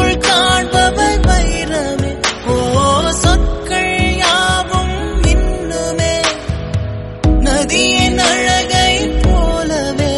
கண்ணுக்குள் காண்பவை வைரமே ஓ சொற்கள் யாவும் இன்னுமே நதியின் அழகை போலவே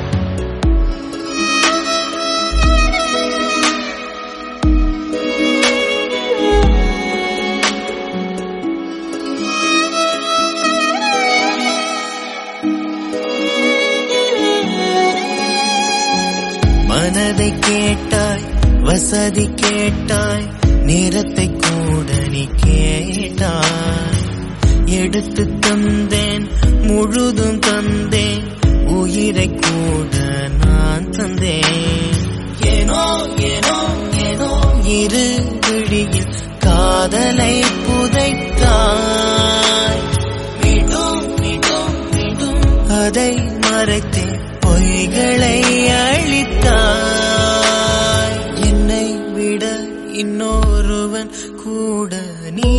மனதை கேட்டாய் வசதி கேட்டாய் நேரத்தை கூட நீ கேட்டாய் எடுத்து தந்தேன் முழுதும் தந்தேன் உயிரை கூட நான் தந்தேன் ஏனோ ஏனோ ஏனோ இரு விழியில் காதலை புதைத்தாய் மீண்டும் மீண்டும் மீண்டும் அதை மறைத்தேன் பொய்களை அழித்தாய் என்னை விட இன்னொருவன் கூட நீ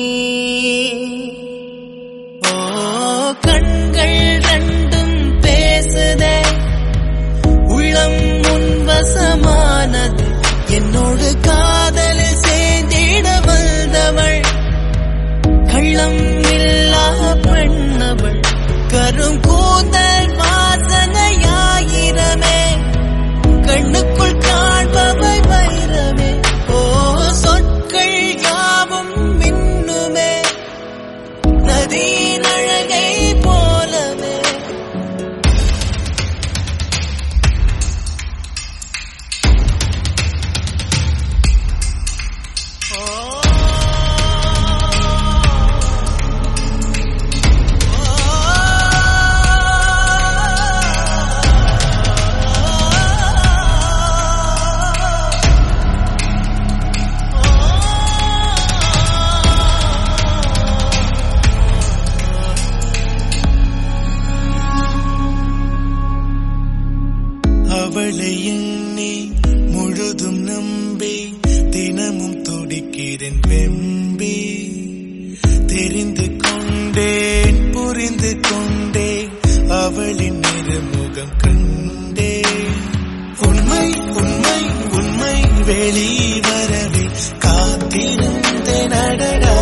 ஓ கண்கள் ரெண்டும் பேசுதே உள்ளம் முன்வசமானது என்னோடு காதலில் சேர்ந்திட வந்தவள் கள்ளம் இல்லா பெண்ணவள் கரும் கூந்தல் வாசனையாயிரமே கண்ணுக்குள் காண்பவை வைரமே ஓ சொற்கள் யாவும் மின்னுமே நதியின் அழகை போலவே அவளை எண்ணி முழுதும் நம்பி தினமும் துடிக்கிறேன் வெம்பி தெரிந்து கொண்டேன் புரிந்து கொண்டேன் அவளின் நிறமுகம் கண்டேன் உண்மை உண்மை உண்மை வெளிவரவே காத்திருந்தேன் அடடா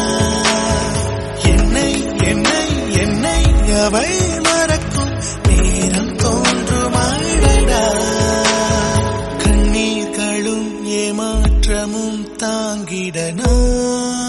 என்னை என்னை என்னை அவள் மறக்கும் நேரம் தோன்றுமாடடா கண்ணீர்களும் ஏமாற்றமும் தாங்கிட நான்